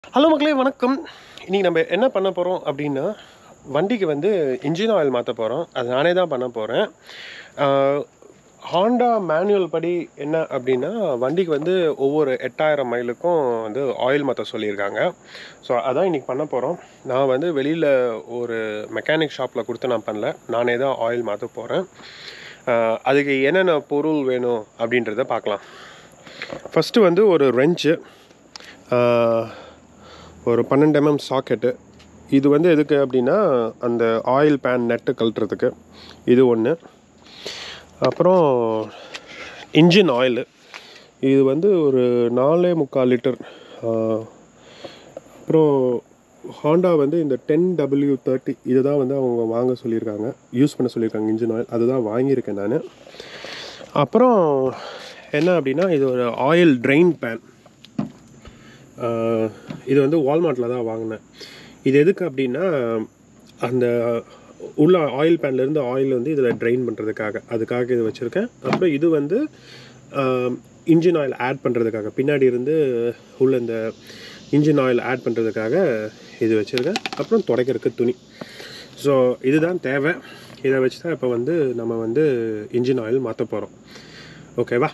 hello மக்களே வணக்கம் இன்றைக்கி நம்ம என்ன பண்ண போகிறோம் அப்படின்னா வண்டிக்கு வந்து இன்ஜின் ஆயில் மாற்ற போகிறோம் அது நானே தான் பண்ண போகிறேன் ஹாண்டா மேனுவல் படி என்ன அப்படின்னா வண்டிக்கு வந்து ஒவ்வொரு எட்டாயிரம் மைலுக்கும் வந்து ஆயில் மாற்ற சொல்லியிருக்காங்க ஸோ அதான் இன்றைக்கி பண்ண போகிறோம் நான் வந்து வெளியில் ஒரு மெக்கானிக் ஷாப்பில் கொடுத்து நான் பண்ணல நானே தான் ஆயில் மாற்ற போகிறேன் அதுக்கு என்னென்ன பொருள் வேணும் அப்படின்றத பார்க்கலாம் ஃபஸ்ட்டு வந்து ஒரு ரெஞ்சு ஒரு பன்னெண்டு எம்எம் சாக்கெட்டு இது வந்து எதுக்கு அப்படின்னா அந்த ஆயில் பேன் நெட்டு கழட்டுறதுக்கு இது ஒன்று அப்புறம் இன்ஜின் ஆயிலு இது வந்து ஒரு நாலே முக்கால் லிட்டர் அப்புறம் ஹாண்டா வந்து இந்த டென் டபிள்யூ தேர்ட்டி இதை தான் வந்து அவங்க வாங்க சொல்லியிருக்காங்க யூஸ் பண்ண சொல்லியிருக்காங்க இன்ஜின் ஆயில் அதுதான் வாங்கியிருக்கேன் நான் அப்புறம் என்ன அப்படின்னா இது ஒரு ஆயில் ட்ரெயின் பேன் இது வந்து வால்மார்ட்டில் தான் வாங்கினேன் இது எதுக்கு அப்படின்னா அந்த உள்ள ஆயில் பேன்லேருந்து ஆயில் வந்து இதில் ட்ரைன் பண்ணுறதுக்காக அதுக்காக இது வச்சுருக்கேன் அப்புறம் இது வந்து இன்ஜின் ஆயில் ஆட் பண்ணுறதுக்காக பின்னாடி இருந்து உள்ள இந்த இன்ஜின் ஆயில் ஆட் பண்ணுறதுக்காக இது வச்சுருக்கேன் அப்புறம் துடைக்கிறதுக்கு துணி ஸோ இதுதான் தேவை இதை வச்சு தான் இப்போ வந்து நம்ம வந்து இன்ஜின் ஆயில் மாற்ற போகிறோம் ஓகேவா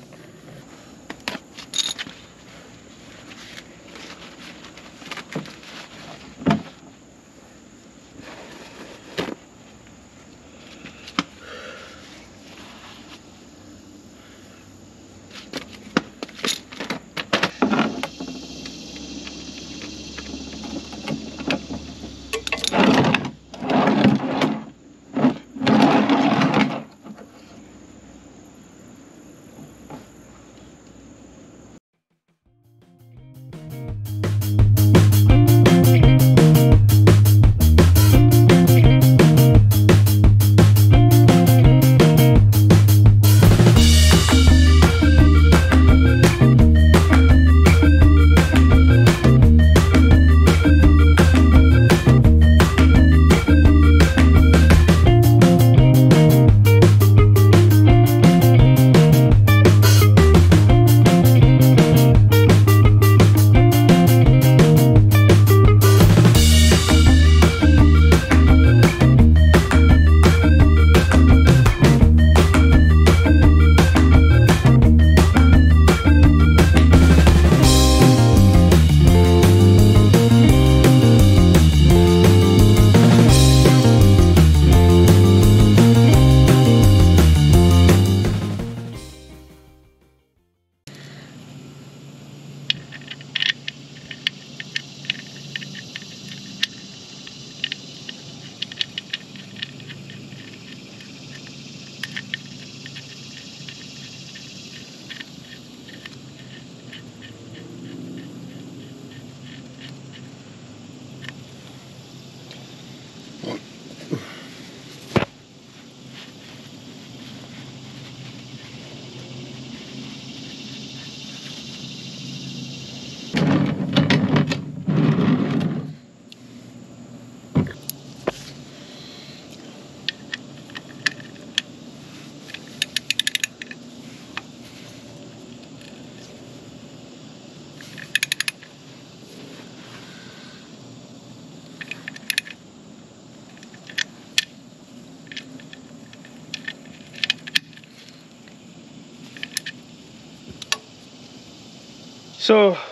ஸோ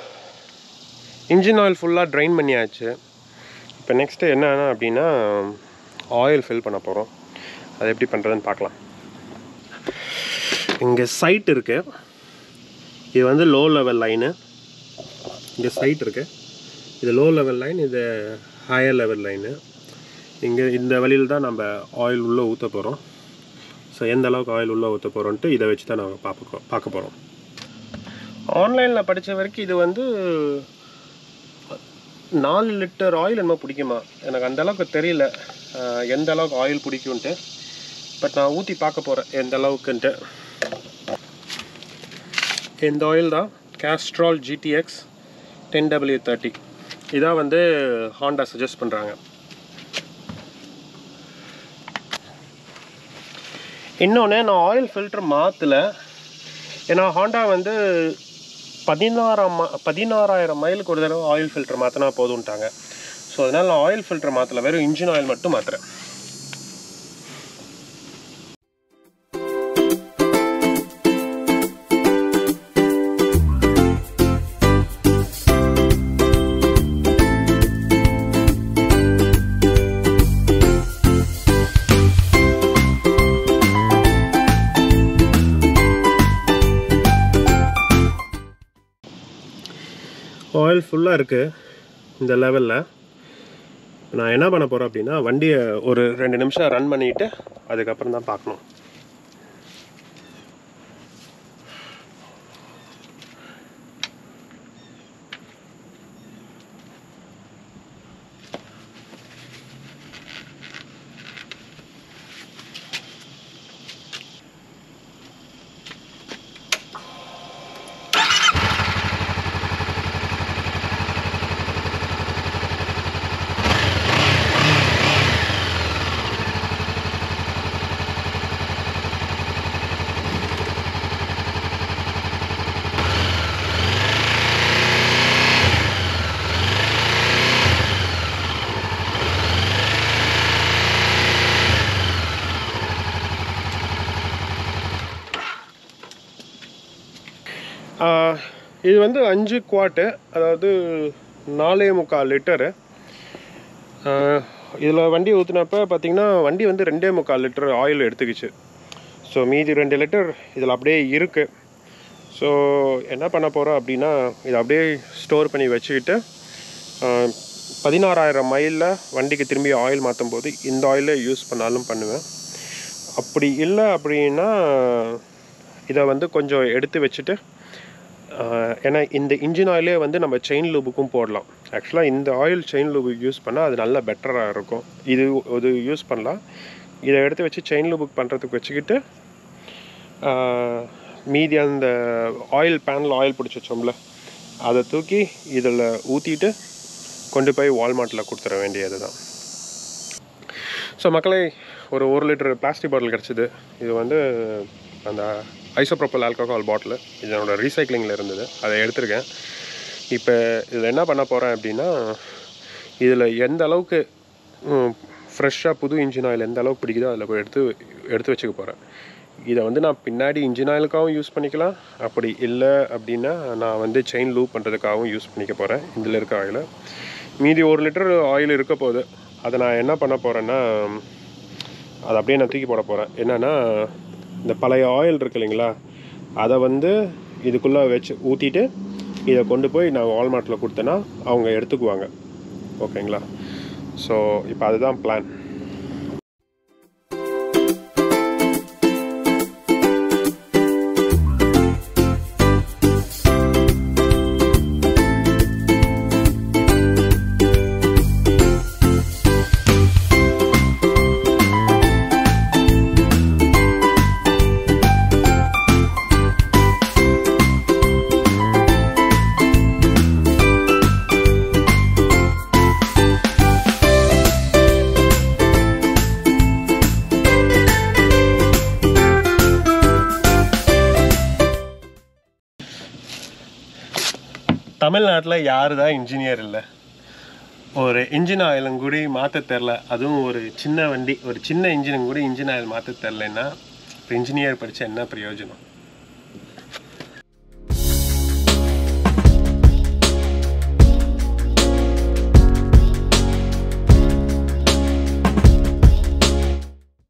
இன்ஜின் ஆயில் ஃபுல்லாக ட்ரைன் பண்ணியாச்சு இப்போ நெக்ஸ்ட்டு என்னென்ன அப்படின்னா ஆயில் ஃபில் பண்ண போகிறோம் அது எப்படி பண்ணுறதுன்னு பார்க்கலாம் இங்கே சைட் இருக்குது இது வந்து லோ லெவல் லைனு இங்கே சைட் இருக்குது இது லோ லெவல் லைன் இது ஹையர் லெவல் லைனு இங்கே இந்த வழியில் தான் நம்ம ஆயில் உள்ளே ஊற்ற போகிறோம் ஸோ எந்த அளவுக்கு ஆயில் உள்ளே ஊற்ற போகிறோன்ட்டு இதை வச்சு தான் நாங்கள் பார்க்க பார்க்க போகிறோம் ஆன்லைனில் படித்த வரைக்கும் இது வந்து நாலு லிட்டர் ஆயில் என்னமோ பிடிக்குமா எனக்கு அந்த அளவுக்கு தெரியல எந்த அளவுக்கு ஆயில் பிடிக்கும்ன்ட்டு பட் நான் ஊற்றி பார்க்க போகிறேன் எந்த அளவுக்குன்ட்டு இந்த ஆயில் தான் Castrol GTX ten W thirty இதான் வந்து ஹாண்டா சஜஸ்ட் பண்ணுறாங்க இன்னொன்று நான் ஆயில் ஃபில்டர் மாற்றலை ஏன்னா ஹாண்டா வந்து பதினாறாம் மா பதினாறாயிரம் மைலுக்கு ஒரு தடவை ஆயில் ஃபில்டர் மாற்றினா போதும்ட்டாங்க ஸோ அதனால் நான் ஆயில் ஃபில்டர் மாற்றல வெறும் இன்ஜின் ஆயில் மட்டும் மாற்றுறேன் ஆயில் ஃபுல்லாக இருக்குது இந்த லெவலில் நான் என்ன பண்ண போகிறேன் அப்படின்னா வண்டியை ஒரு ரெண்டு நிமிஷம் ரன் பண்ணிவிட்டு அதுக்கப்புறம் தான் பார்க்கணும் ஆஹ், இது வந்து அஞ்சு குவாட்டு அதாவது நாலே முக்கால் லிட்டரு இதில் வண்டி ஊற்றுனப்ப பார்த்தீங்கன்னா வண்டி வந்து ரெண்டே முக்கால் லிட்டர் ஆயில் எடுத்துக்கிச்சு ஸோ மீதி ரெண்டு லிட்டர் இதில் அப்படியே இருக்குது ஸோ என்ன பண்ண போகிறோம் அப்படின்னா இதை அப்படியே ஸ்டோர் பண்ணி வச்சுக்கிட்டு ஆஹ், பதினாறாயிரம் மைலில் வண்டிக்கு திரும்பி ஆயில் மாற்றும் போது இந்த ஆயிலே யூஸ் பண்ணாலும் பண்ணுவேன் அப்படி இல்லை அப்படின்னா இதை வந்து கொஞ்சம் எடுத்து வச்சுட்டு ஆஹ், ஏன்னா இந்த இன்ஜின் ஆயிலே வந்து நம்ம செயின் லூபுக்கும் போடலாம் ஆக்சுவலாக இந்த ஆயில் செயின் லூபுக்கு யூஸ் பண்ணால் அது நல்லா பெட்டராக இருக்கும் இது இது யூஸ் பண்ணலாம் இதை எடுத்து வச்சு செயின் லூபுக் பண்ணுறதுக்கு வச்சுக்கிட்டு ஆஹ், மீதி அந்த ஆயில் பேனில் ஆயில் பிடிச்சி வச்சோம்ல அதை தூக்கி இதில் ஊற்றிட்டு கொண்டு போய் வால்மார்ட்டில் கொடுத்துட வேண்டியது தான் ஸோ மக்களே ஒரு ஒரு லிட்டர் பிளாஸ்டிக் பாட்டில் கிடச்சிது இது வந்து அந்த ஐசோப்ரோப்பல் ஆல்கஹால் பாட்டில் இது என்னோட ரீசைக்ளிங்கில் இருந்தது அதை எடுத்திருக்கேன் இப்போ இதில் என்ன பண்ண போகிறேன் அப்படின்னா இதில் எந்த அளவுக்கு ஃப்ரெஷ்ஷாக புது இன்ஜின் ஆயில் எந்த அளவுக்கு பிடிக்குதோ அதில் போய் எடுத்து எடுத்து வச்சுக்க போகிறேன் இதை வந்து நான் பின்னாடி இன்ஜின் ஆயிலுக்காகவும் யூஸ் பண்ணிக்கலாம் அப்படி இல்லை அப்படின்னா நான் வந்து செயின் லூப் பண்ணுறதுக்காகவும் யூஸ் பண்ணிக்க போகிறேன் இதில் இருக்க ஆயிலை மீதி ஒரு லிட்டர் ஆயில் இருக்க போகுது அதை நான் என்ன பண்ண போகிறேன்னா அதை அப்படியே நான் தூக்கி போட போகிறேன் என்னென்னா இந்த பழைய ஆயில் இருக்கு இல்லைங்களா அதை வந்து இதுக்குள்ளே வச்சு ஊற்றிட்டு இதை கொண்டு போய் நான் வால்மார்ட்டில் கொடுத்தேன்னா அவங்க எடுத்துக்குவாங்க ஓகேங்களா ஸோ இப்போ அதுதான் பிளான் தமிழ்நாட்டில் யார் தான் இன்ஜினியர் இல்லை ஒரு இன்ஜின் ஆயிலும் கூட மாற்ற தெரில அதுவும் ஒரு சின்ன வண்டி ஒரு சின்ன இன்ஜினும் கூட இன்ஜின் ஆயில் மாற்ற தெரிலன்னா இப்போ இன்ஜினியர் படித்தா என்ன பிரயோஜனம்